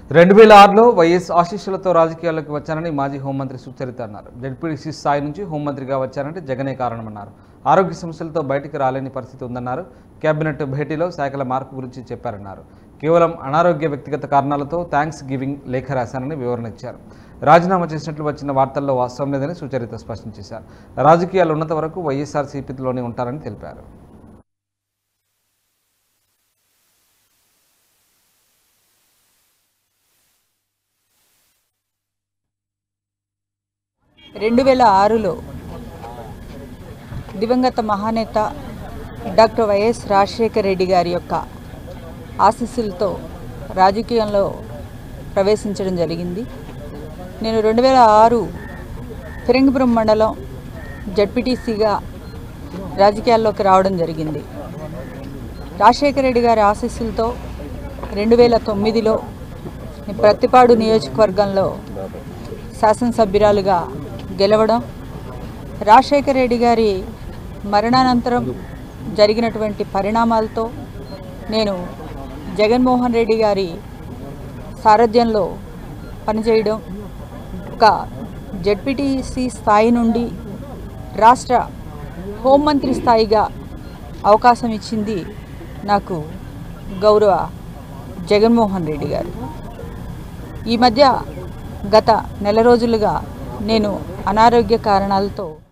రెండు వేల ఆరులో వైఎస్ ఆశీస్సులతో రాజకీయాల్లోకి వచ్చానని మాజీ హోంమంత్రి సుచరిత అన్నారు జడ్పీడీసీ స్థాయి నుంచి హోంమంత్రిగా వచ్చారంటే జగనే కారణమన్నారు ఆరోగ్య సమస్యలతో బయటికి రాలేని పరిస్థితి ఉందన్నారు కేబినెట్ భేటీలో శాఖల మార్పు గురించి చెప్పారన్నారు కేవలం అనారోగ్య వ్యక్తిగత కారణాలతో థ్యాంక్స్ గివింగ్ లేఖ రాశానని వివరణ ఇచ్చారు రాజీనామా చేసినట్లు వచ్చిన వార్తల్లో వాస్తవం లేదని సుచరిత స్పష్టం చేశారు రాజకీయాలు ఉన్నంత వరకు వైఎస్ఆర్సీపీలోనే ఉంటారని తెలిపారు రెండు వేల ఆరులో దివంగత మహానేత డాక్టర్ వైఎస్ రాజశేఖర రెడ్డి గారి యొక్క ఆశీస్సులతో రాజకీయంలో ప్రవేశించడం జరిగింది నేను రెండు వేల ఆరు ఫిరంగిపురం మండలం జడ్పీటీసీగా రాజకీయాల్లోకి రావడం జరిగింది రాజశేఖర రెడ్డి గారి ఆశీస్సులతో రెండు వేల తొమ్మిదిలో ప్రతిపాడు నియోజకవర్గంలో శాసనసభ్యురాలుగా గెలవడం రాజశేఖర రెడ్డి గారి మరణానంతరం జరిగినటువంటి పరిణామాలతో నేను జగన్మోహన్ రెడ్డి గారి సారథ్యంలో పనిచేయడం ఒక జడ్పీటీసీ స్థాయి నుండి రాష్ట్ర హోంమంత్రి స్థాయిగా అవకాశం ఇచ్చింది నాకు గౌరవ జగన్మోహన్ రెడ్డి గారు ఈ మధ్య గత నెల రోజులుగా నేను అనారోగ్య కారణాలతో